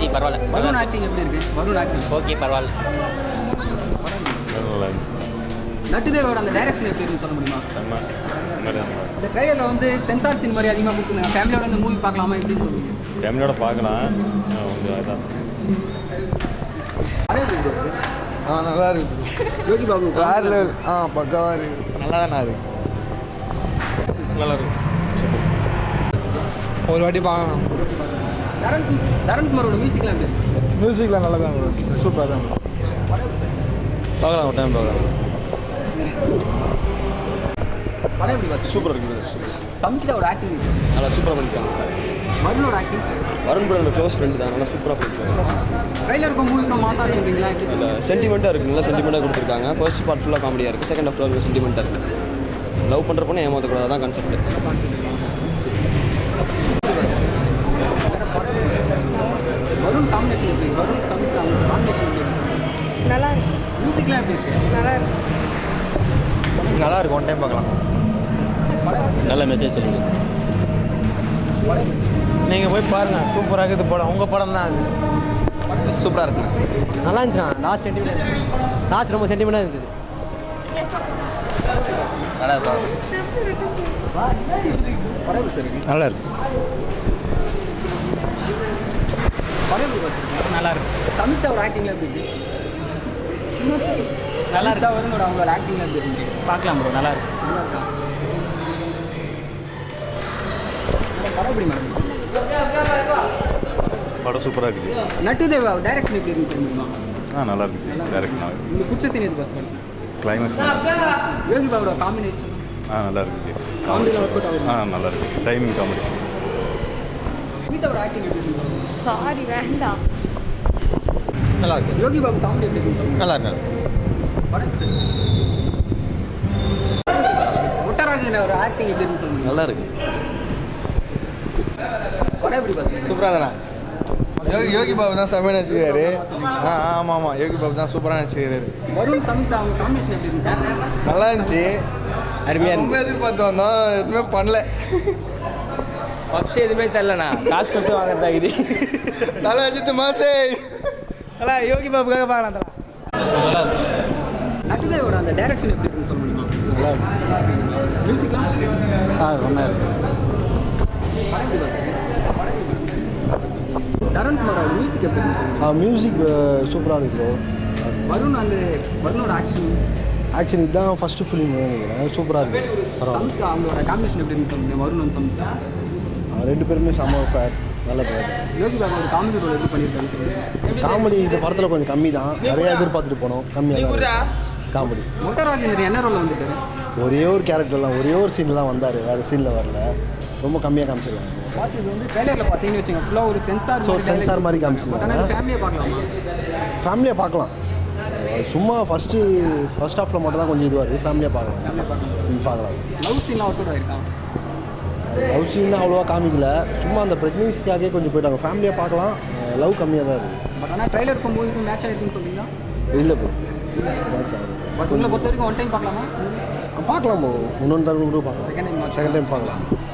Okay பரவாயில்ல Varun acting எப்படி இருக்கு வருண் ஆக்டிங் ஓகே பரவாயில்ல நல்லா இருந்துச்சு நட்டுதேவோட அந்த டைரக்ஷன் எப்படி இருக்குன்னு சொல்ல முடியுமா செம்ம இந்த மாதிரி தான் இந்த ட்ரைலரில் வந்து சென்சார் சீன் மாதிரி அதிகமாக கொடுத்துருங்க ஃபேமிலியோட இந்த மூவி பார்க்கலாமா எப்படின்னு சொல்லுங்க ஃபேமிலியோட பார்க்கலாம் ஆ, கொஞ்சம் இதாக அதே எப்படி bro? ஆ நல்லா இருக்கு யோகி பாபு வேற லெவல் ஆ பக்காவாக இருக்கு நல்லா தானே இருக்கு நல்லா இருக்கு ஒரு வாட்டி பார்க்கலாம் தரன் தரண்குமாரோட மியூசிக்லாம் எப்படி இருக்கு மியூசிக்கில் நல்லா தான் சூப்பராக தான் பார்க்கலாம் ஒரு டைம் பார்க்கலாம் படம் எப்படி பாஸ் சூப்பராக இருக்குது சம்கிதாவோட ஆக்டிங் நல்லா சூப்பராக பண்ணிருக்காங்க வருணோட ஆக்டிங் வருண் கூட க்ளோஸ் ஃப்ரெண்டு தான் நல்லா சூப்பராக பண்ணிருக்காங்க ட்ரைலருக்கும் மூவிக்கும் மாசா இருக்குன்றீங்களா எப்படி சொல்லுங்க சென்டிமெண்ட்டாக இருக்குது நல்லா சென்டிமெண்ட்டாக கொடுத்துருக்காங்க ஃபர்ஸ்ட் பார்ட் ஃபுல்லாக காமெடியாக இருக்குது செகண்ட் ஹாஃப் ஃபுல்லாக சென்டிமெண்ட்டாக இருக்குது லவ் பண்ணுற பொண்ணு ஏமாற்றக்கூடாது தான் கான்செப்ட் வருண் காம்பினேஷன் எப்படி இருக்கு? வருண் சம்கிதா காம்பினேஷன் எப்படி இருக்கு சொல்லுங்க. நல்லா இருக்கு மியூசிக்லாம் எப்படி இருக்கு நல்லா இருக்கு நல்லா இருக்கும் ஒன் டைம் பார்க்கலாம் நல்ல மெசேஜ் சொல்லுங்க நீங்கள் போய் பாருங்க சூப்பராக இருக்குது படம் உங்கள் படம் தான் அது சூப்பராக இருக்கு நல்லா இருந்துச்சுண்ணா லாஸ்ட் சென்டிமெண்ட் லாஸ்ட் ரொம்ப சென்டிமெண்ட்டாக இருந்தது நல்லா இருக்கும் படம் எப்படி சார் இருக்கு நல்லா இருந்துச்சு படம் எப்படி பாஸ் இருக்கு நல்லா இருக்கு சம்கிதாவோட ஆக்டிங்ல எப்படி இருக்கு நல்லா இருக்கா வருணோட அவங்களோட ஆக்டிங்ல எப்படி இருக்கு பார்க்கலாம் ப்ரோ நல்லா இருக்கு நல்லா இருக்கா படம் எப்படி மேடம் படம் சூப்பராக இருந்துச்சு நட்டுதேவா டைரக்ஷன் எப்படி இருந்துச்சு சொல்ல முடியுமா ஆ நல்லா இருந்துச்சு டேரக்ஷனாக உங்களுக்கு பிடிச்ச சீன் எது பாஸ் பண்ணுங்க கிளைமேக்ஸ் யோகி பாபுட காம்பினேஷன் ஆ நல்லா இருந்துச்சு காமெடியில் ஒர்க் அவுட் ஆகும் ஆ நல்லா இருக்கு டைமிங் காமெடி கீதாவோட ஆக்டிங் எப்படி இருந்துச்சு சொல்லுங்க. சாரி வேண்டாம் நல்லா இருக்கு யோகி பாபு காமெடி எப்படி இருந்துச்சு சொல்லுங்க. நல்லா இருக்கு படம் எப்படி இருக்கு? முட்டராஜன் ஒரு ஆக்டிங் எப்படி இருந்துச்சு சொல்லுங்க நல்லா இருக்கு படம் எப்படி பாஸ் சூப்பராக தானே யோகி யோகி பாபு தான் செம்மையாக நடிச்சிருக்காரு ஆ ஆமாம் ஆமாம் யோகி பாபு தான் சூப்பராக நடிச்சிருக்காரு வருண் சமிதா அவங்க காம்பினேஷன் எப்படி இருந்துச்சு நல்லா இருந்துச்சு அருமையாக ரொம்ப எதிர்பார்த்து வந்தோம் எதுவுமே பண்ணல பப்ஸ் எதுவுமே தெரிலண்ணா காசு கொடுத்து வாங்குறதா இது நல்லா வச்சுட்டு மாசே தலா யோகி பாபுக்காக பார்க்கலாம் தலா நட்டுதேவோட அந்த டைரக்ஷன் எப்படி இருக்குன்னு சொல்ல முடியுமா நல்லா இருந்துச்சு மியூசிக்லாம் ஆ ரொம்ப இருக்கு படம் எப்படி பாஸ் தரண்குமாரோட மியூசிக் எப்படி இருந்துச்சு சொல்லுங்க. மியூசிக் சூப்பராக இருக்கு ப்ரோ வருண் அந்த வருணோட ஆக்ஷன் ஆக்சுவலி இதுதான் ஃபஸ்ட்டு ஃபிலிம் நினைக்கிறேன் சூப்பராக இருக்கு பரவாயில்ல சமிதா அவங்களோட காம்பினேஷன் எப்படி இருந்துச்சு சொல்லுங்க வருண் and சமிதா ஆ, ரெண்டு பேருமே செம்ம பேர் நல்ல பேர் யோகி பாபு ஒரு காமெடி ரோல் எப்படி பண்ணியிருக்காரு சொல்லுங்க காமெடி இந்த படத்தில் கொஞ்சம் கம்மி தான் நிறைய எதிர்பார்த்துட்டு போனோம் கம்மியாக தான் காமெடி முட்டராஜேந்திரன் என்ன ரோல் வந்துட்டாரு ஒரே ஒரு கேரக்டர் தான் ஒரே ஒரு சீன் தான் வந்தார் வேறு சீனில் வரல ரொம்ப கம்மியாக காமிச்சிருக்காங்க பாஸ் இது வந்து ட்ரெய்லரில் பார்த்தீங்கன்னு வச்சுங்க ஃபுல்லாக ஒரு சென்சார் So, sensor மாதிரி காமிச்சிருந்தாங்க. ஆனால் ஃபேமிலியாக பார்க்கலாமா ஃபேமிலியாக பார்க்கலாம் சும்மா ஃபஸ்ட்டு ஃபர்ஸ்ட் ஹாஃபில் மட்டும் தான் கொஞ்சம் இதுவாக இருக்குது ஃபேமிலியாக பார்க்கலாம் ஃபேமிலியாக பார்க்கலாம் ம், பார்க்கலாம் லவ் சீன்லாம் ஒர்க் அவுட் ஆயிருக்கா லவ் சீன்லாம் அவ்வளோவா காமிக்கல சும்மா அந்த ப்ரெக்னன்சிக்காகவே கொஞ்சம் போயிட்டாங்க ஃபேமிலியாக பார்க்கலாம் லவ் கம்மியாக தான் இருக்குது பட் ஆனால் ட்ரைலருக்கும் மூவிக்கும் மேட்ச் ஆயிருக்குன்னு சொல்றீங்களா இல்லை ப்ரோ மேட்ச் ஆகுது பட் உங்களை பொறுத்த வரைக்கும் ஒன் டைம் பார்க்கலாமா பார்க்கலாம் ப்ரோ இன்னொன்று தடவை கூட பார்க்கலாம் செகண்ட் டைம் செகண்ட் டைம் பார்க்கலாம்